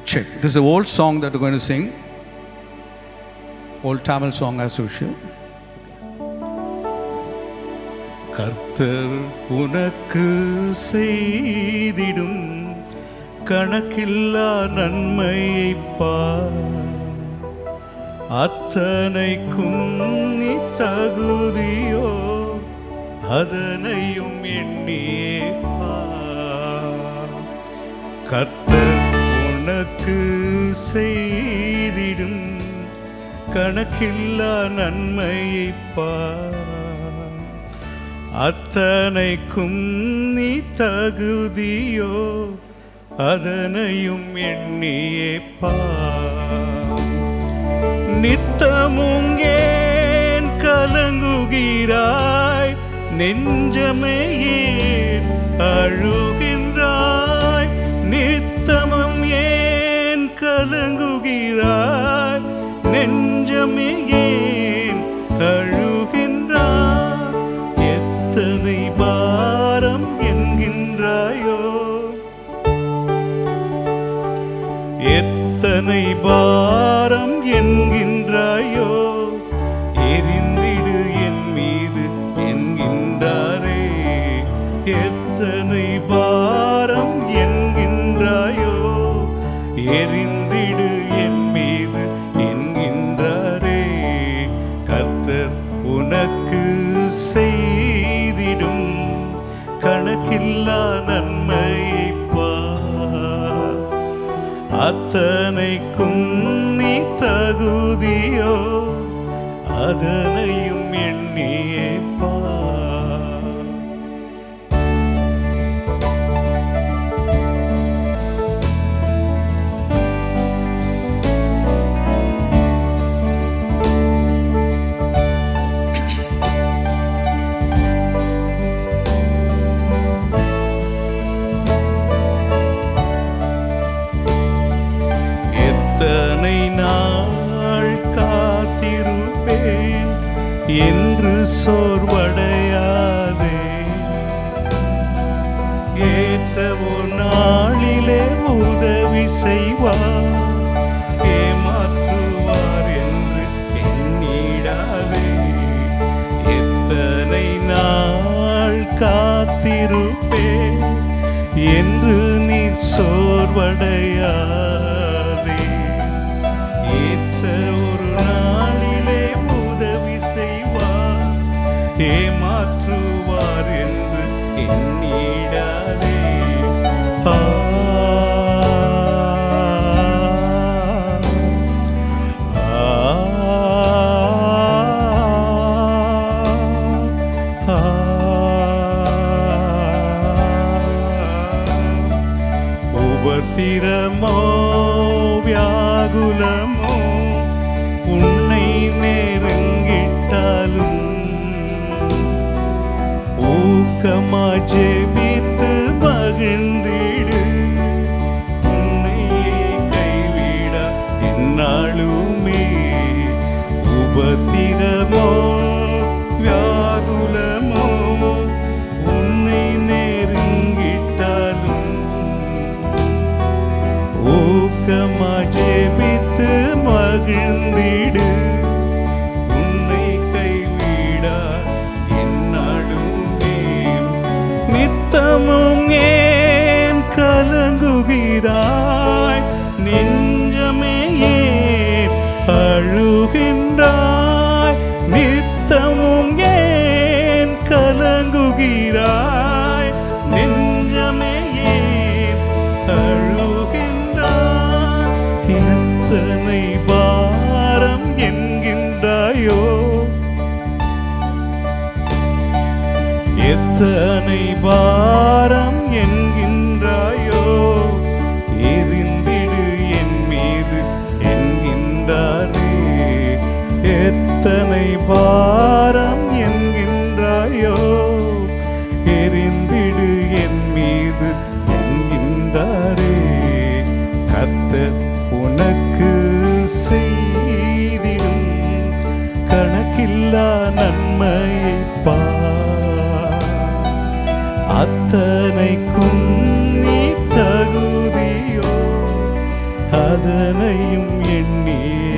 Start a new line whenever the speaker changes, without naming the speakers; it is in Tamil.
check. This is an old song that we're going to sing. Old Tamil song as usual. கர்த்தர் உனக்கு செய்திடும் கணக்கில்லா நன்மையை பார் அத்தனைக்கும் நீ தகுதியோ அதனையும் எண்ணியே பார் கர்த்தர் உனக்கு செய்திடும் கணக்கில்லா நன்மையை பார் அத்தனைக்கும் நீ தகுதியோ அதனையும் எண்ணியே பார் நித்தமும் ஏன் கலங்குகிறாய் நெஞ்சமே ஏன் அழுகின்றாய் நித்தமும் ஏன் கலங்குகிறாய் நெஞ்சமே ஏன் அழுகின்றாய் எத்தனை பாரம் என்கின்றாயோ எத்தனை பாரம் என்கின்றாயோ எரிந்திடு என் மீது என்கின்றாரே எத்தனை பாரம் என்கின்றாயோ எரிந்திடு என் மீது என்கின்றாரே கர்த்தர் உனக்கு செய்திடும் கணக்கில்லா நன்மையை பார் அத்தனைக்கும் நீ தகுதியோ அதனையும் எண்ணியே பார் எத்தனை நாள் காத்திருப்பேன் என்று சோர்வடையாதே ஏற்ற ஒரு நாளிலே உதவி செய்வார் ஏமாற்றுவார் என்று எண்ணிடாதே எத்தனை நாள் காத்திருப்பேன் என்று நீ சோர்வடையாதே ஏற்ற ஒரு நாளிலே உதவி செய்வார் ஏமாற்றுவார் என்று எண்ணிடாதே ஆ, ஆ, உபத்திரமோ வியாகுலமோ உன்னை நெருங்கிட்டாலும் ஊக்கமா ஜெபித்து மகிழ்ந்திடு உன்னையே கைவிட என்னாலுமே உபத்திரமோ வியாகுலமோ உன்னை நெருங்கிட்டாலும் ஊக்கமா ஜெபித்து மகிழ்ந்திடு உன்னை கைவிடா என்னாலுமே நித்தமும் ஏன் கலங்குகிறாய் நெஞ்சமே ஏன் அழுகின்றாய் நித்தமும் ஏன் கலங்குகிறாய் நெஞ்சமே ஏன் அழுகின்றாய் எத்தனை பாரம் என்கின்றாயோ எத்தனை பாரம் என்கின்றாயோ எரிந்திடு என் மீது என்கின்றாரே எத்தனை பாரம் என்கின்றாயோ எரிந்திடு என் மீது என்கின்றாரே கர்த்தர் உனக்கு செய்திடும் கணக்கில்லா நன்மையை பார் அத்தனைக்கும் நீ தகுதியோ அதனையும் எண்ணி